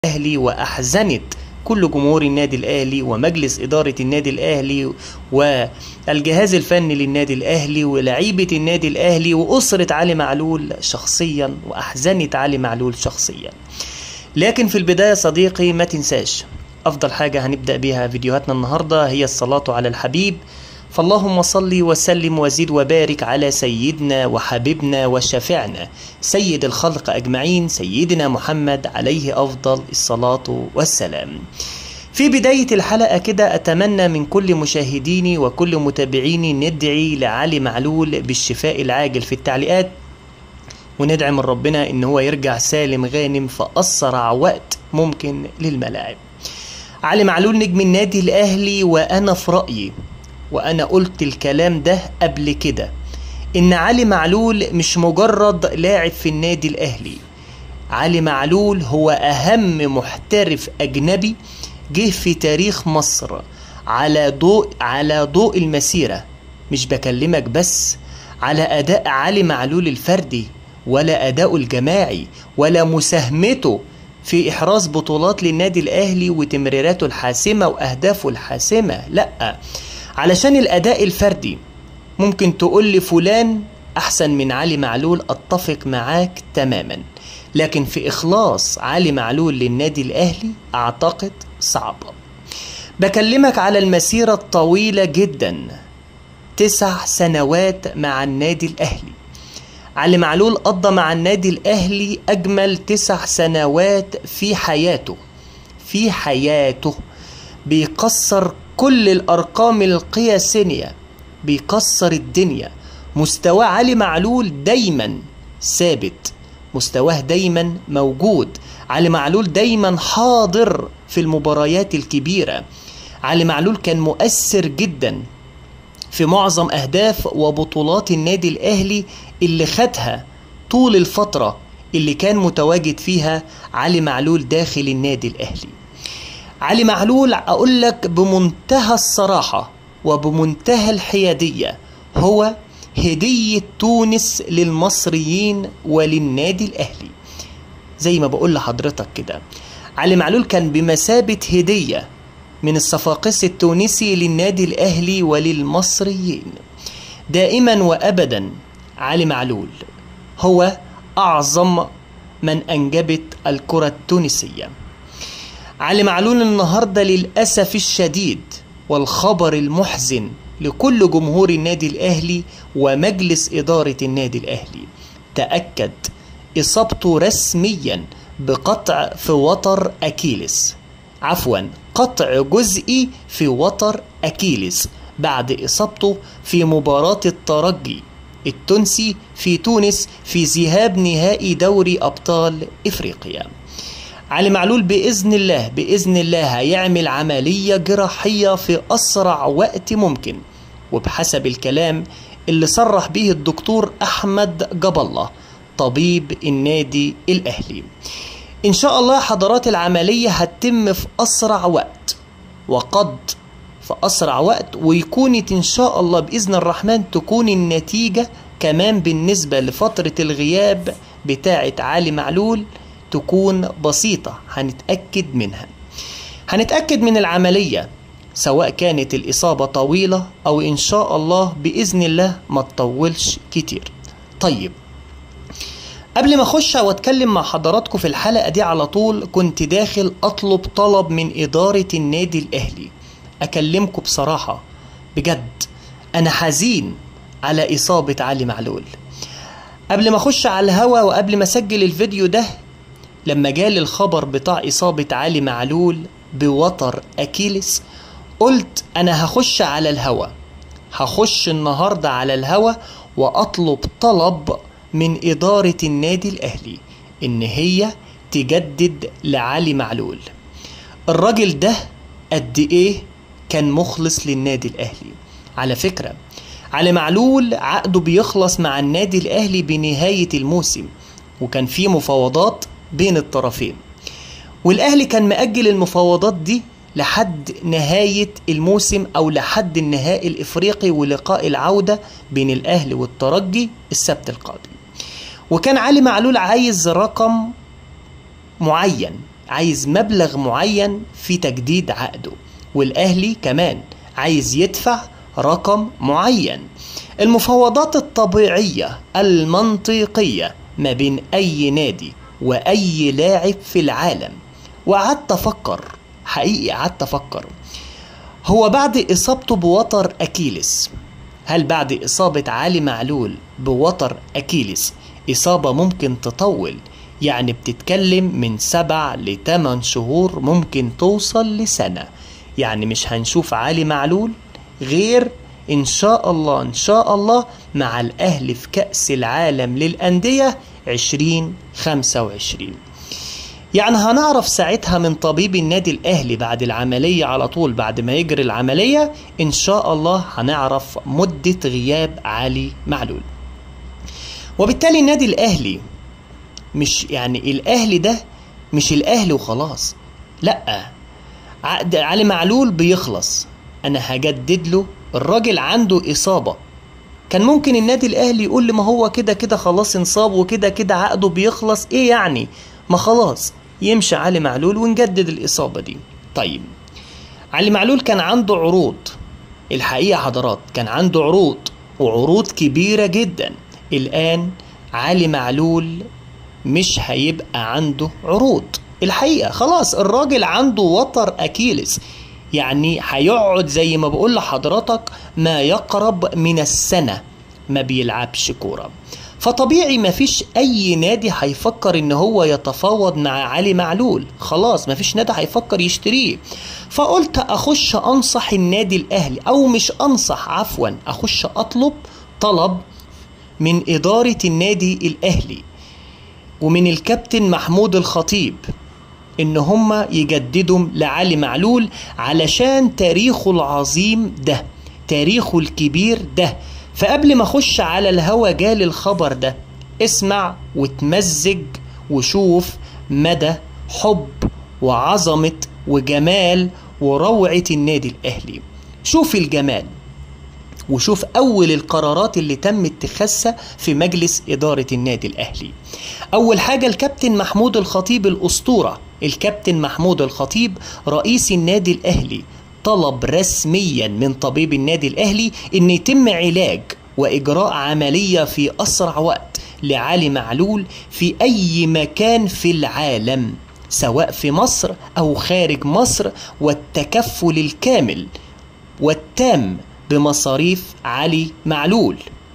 الأهلي وأحزنت كل جمهور النادي الأهلي ومجلس إدارة النادي الأهلي والجهاز الفني للنادي الأهلي ولعيبة النادي الأهلي وأسرة علي معلول شخصيا وأحزنت علي معلول شخصيا لكن في البداية صديقي ما تنساش أفضل حاجة هنبدأ بيها فيديوهاتنا النهاردة هي الصلاة على الحبيب فاللهم صل وسلم وزد وبارك على سيدنا وحبيبنا وشفيعنا سيد الخلق أجمعين سيدنا محمد عليه أفضل الصلاة والسلام في بداية الحلقة كده أتمنى من كل مشاهديني وكل متابعيني ندعي لعلي معلول بالشفاء العاجل في التعليقات وندعي من ربنا إن هو يرجع سالم غانم في أسرع وقت ممكن للملاعب علي معلول نجم النادي الأهلي وأنا في رأيي وأنا قلت الكلام ده قبل كده إن علي معلول مش مجرد لاعب في النادي الأهلي علي معلول هو أهم محترف أجنبي جه في تاريخ مصر على ضوء على ضوء المسيرة مش بكلمك بس على أداء علي معلول الفردي ولا أداؤه الجماعي ولا مساهمته في إحراز بطولات للنادي الأهلي وتمريراته الحاسمة وأهدافه الحاسمة لأ علشان الأداء الفردي ممكن تقول لي فلان أحسن من علي معلول أتفق معاك تماما لكن في إخلاص علي معلول للنادي الأهلي أعتقد صعبة بكلمك على المسيرة الطويلة جدا تسع سنوات مع النادي الأهلي علي معلول قضى مع النادي الأهلي أجمل تسع سنوات في حياته في حياته بيكسر كل الأرقام القياسية بيكسر الدنيا مستوى علي معلول دايما ثابت مستواه دايما موجود علي معلول دايما حاضر في المباريات الكبيرة علي معلول كان مؤثر جدا في معظم أهداف وبطولات النادي الأهلي اللي خدها طول الفترة اللي كان متواجد فيها علي معلول داخل النادي الأهلي علي معلول أقول لك بمنتهى الصراحة وبمنتهى الحيادية هو هدية تونس للمصريين وللنادي الأهلي زي ما بقول لحضرتك كده علي معلول كان بمثابة هدية من الصفاقس التونسي للنادي الأهلي وللمصريين دائما وأبدا علي معلول هو أعظم من أنجبت الكرة التونسية علي معلول النهاردة للأسف الشديد والخبر المحزن لكل جمهور النادي الأهلي ومجلس إدارة النادي الأهلي تأكد إصابته رسميا بقطع في وتر أكيلس عفوا قطع جزئي في وتر أكيلس بعد إصابته في مباراة الترجي التونسي في تونس في ذهاب نهائي دوري أبطال إفريقيا علي معلول بإذن الله بإذن الله هيعمل عملية جراحية في أسرع وقت ممكن وبحسب الكلام اللي صرح به الدكتور أحمد جاب الله طبيب النادي الأهلي إن شاء الله حضرات العملية هتتم في أسرع وقت وقد في أسرع وقت ويكون إن شاء الله بإذن الرحمن تكون النتيجة كمان بالنسبة لفترة الغياب بتاعة علي معلول تكون بسيطة هنتأكد منها هنتأكد من العملية سواء كانت الإصابة طويلة أو إن شاء الله بإذن الله ما تطولش كتير طيب قبل ما اخش واتكلم مع حضراتكم في الحلقة دي على طول كنت داخل اطلب طلب من ادارة النادي الاهلي اكلمكم بصراحة بجد انا حزين على اصابة علي معلول قبل ما اخش على الهوا وقبل ما اسجل الفيديو ده لما جالي الخبر بتاع اصابة علي معلول بوتر اكيلس قلت انا هخش على الهوا هخش النهاردة على الهوا واطلب طلب من إدارة النادي الأهلي إن هي تجدد لعلي معلول الراجل ده قد إيه كان مخلص للنادي الأهلي على فكرة علي معلول عقده بيخلص مع النادي الأهلي بنهاية الموسم وكان في مفاوضات بين الطرفين والأهلي كان مأجل المفاوضات دي لحد نهاية الموسم أو لحد النهائي الإفريقي ولقاء العودة بين الأهلي والترجي السبت القادم وكان علي معلول عايز رقم معين عايز مبلغ معين في تجديد عقده والأهلي كمان عايز يدفع رقم معين المفاوضات الطبيعية المنطقية ما بين أي نادي وأي لاعب في العالم وقعدت أفكر حقيقي قعدت أفكر هو بعد إصابته بوتر أكيلس هل بعد إصابة علي معلول بوتر أكيلس إصابة ممكن تطول يعني بتتكلم من سبع لتمن شهور ممكن توصل لسنة يعني مش هنشوف علي معلول غير إن شاء الله إن شاء الله مع الأهلي في كأس العالم للأندية 2025 يعني هنعرف ساعتها من طبيب النادي الأهلي بعد العملية على طول بعد ما يجري العملية إن شاء الله هنعرف مدة غياب علي معلول وبالتالي النادي الأهلي مش يعني الأهلي ده مش الأهلي وخلاص لأ عقد علي معلول بيخلص أنا هجدد له الراجل عنده إصابة كان ممكن النادي الأهلي يقول لي ما هو كده كده خلاص انصاب وكده كده عقده بيخلص إيه يعني ما خلاص يمشي علي معلول ونجدد الإصابة دي طيب علي معلول كان عنده عروض الحقيقة حضرات كان عنده عروض وعروض كبيرة جدا الآن علي معلول مش هيبقى عنده عروض الحقيقة خلاص الراجل عنده وتر أكيلس يعني هيقعد زي ما بقول لحضرتك ما يقرب من السنة ما بيلعبش كورة فطبيعي مفيش أي نادي هيفكر إن هو يتفاوض مع علي معلول خلاص مفيش نادي هيفكر يشتريه فقلت أخش أنصح النادي الأهلي أو مش أنصح عفوا أخش أطلب طلب من إدارة النادي الأهلي ومن الكابتن محمود الخطيب ان هم يجددوا لعلي معلول علشان تاريخه العظيم ده تاريخه الكبير ده فقبل ما اخش على الهوا جالي الخبر ده اسمع وتمزج وشوف مدى حب وعظمة وجمال وروعة النادي الأهلي شوف الجمال وشوف أول القرارات اللي تم اتخاذها في مجلس إدارة النادي الأهلي أول حاجة الكابتن محمود الخطيب الأسطورة الكابتن محمود الخطيب رئيس النادي الأهلي طلب رسميا من طبيب النادي الأهلي أن يتم علاج وإجراء عملية في أسرع وقت لعلي معلول في أي مكان في العالم سواء في مصر أو خارج مصر والتكفل الكامل والتام بمصاريف علي معلول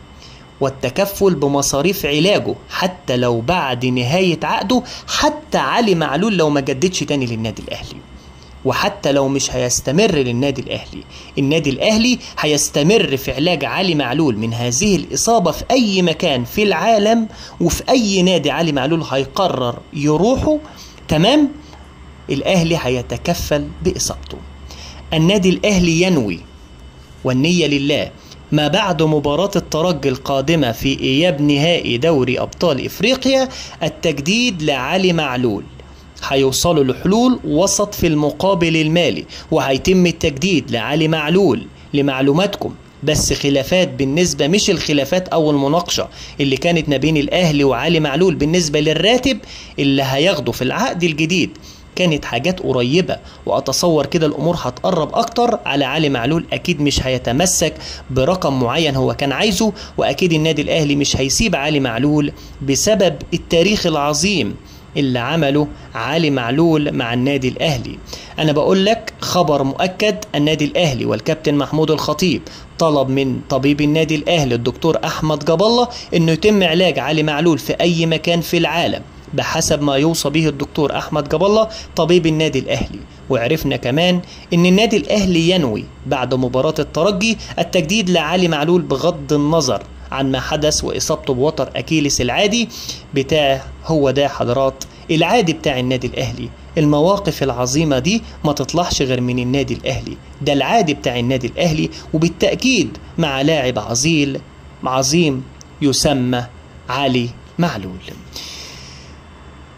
والتكفل بمصاريف علاجه حتى لو بعد نهاية عقده حتى علي معلول لو ما جددش تاني للنادي الأهلي وحتى لو مش هيستمر للنادي الأهلي النادي الأهلي هيستمر في علاج علي معلول من هذه الإصابة في أي مكان في العالم وفي أي نادي علي معلول هيقرر يروحه تمام الأهلي هيتكفل بإصابته النادي الأهلي ينوي والنية لله ما بعد مباراة الترجي القادمة في إياب نهائي دوري أبطال إفريقيا التجديد لعلي معلول هيوصلوا لحلول وسط في المقابل المالي وهيتم التجديد لعلي معلول لمعلوماتكم بس خلافات بالنسبة مش الخلافات أو المناقشة اللي كانت ما بين الأهلي وعلي معلول بالنسبة للراتب اللي هياخده في العقد الجديد كانت حاجات قريبة وأتصور كده الأمور هتقرب أكتر على علي معلول أكيد مش هيتمسك برقم معين هو كان عايزه وأكيد النادي الأهلي مش هيسيب علي معلول بسبب التاريخ العظيم اللي عمله علي معلول مع النادي الأهلي أنا بقول لك خبر مؤكد النادي الأهلي والكابتن محمود الخطيب طلب من طبيب النادي الأهلي الدكتور أحمد جاب الله أنه يتم علاج علي معلول في أي مكان في العالم بحسب ما يوصى به الدكتور أحمد جاب الله طبيب النادي الأهلي وعرفنا كمان أن النادي الأهلي ينوي بعد مباراة الترجي التجديد لعلي معلول بغض النظر عن ما حدث وإصابته بوتر أكيلس العادي بتاع هو ده حضرات العادي بتاع النادي الأهلي المواقف العظيمة دي ما تطلعش غير من النادي الأهلي ده العادي بتاع النادي الأهلي وبالتأكيد مع لاعب عظيل عظيم يسمى علي معلول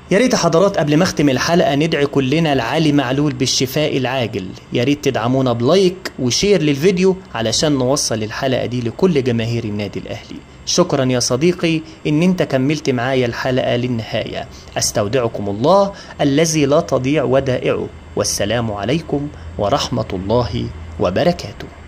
يا ريت حضرات قبل ما اختم الحلقه ندعي كلنا لعلي معلول بالشفاء العاجل يا ريت تدعمونا بلايك وشير للفيديو علشان نوصل الحلقه دي لكل جماهير النادي الاهلي شكرا يا صديقي ان انت كملت معايا الحلقه للنهايه استودعكم الله الذي لا تضيع ودائعه والسلام عليكم ورحمه الله وبركاته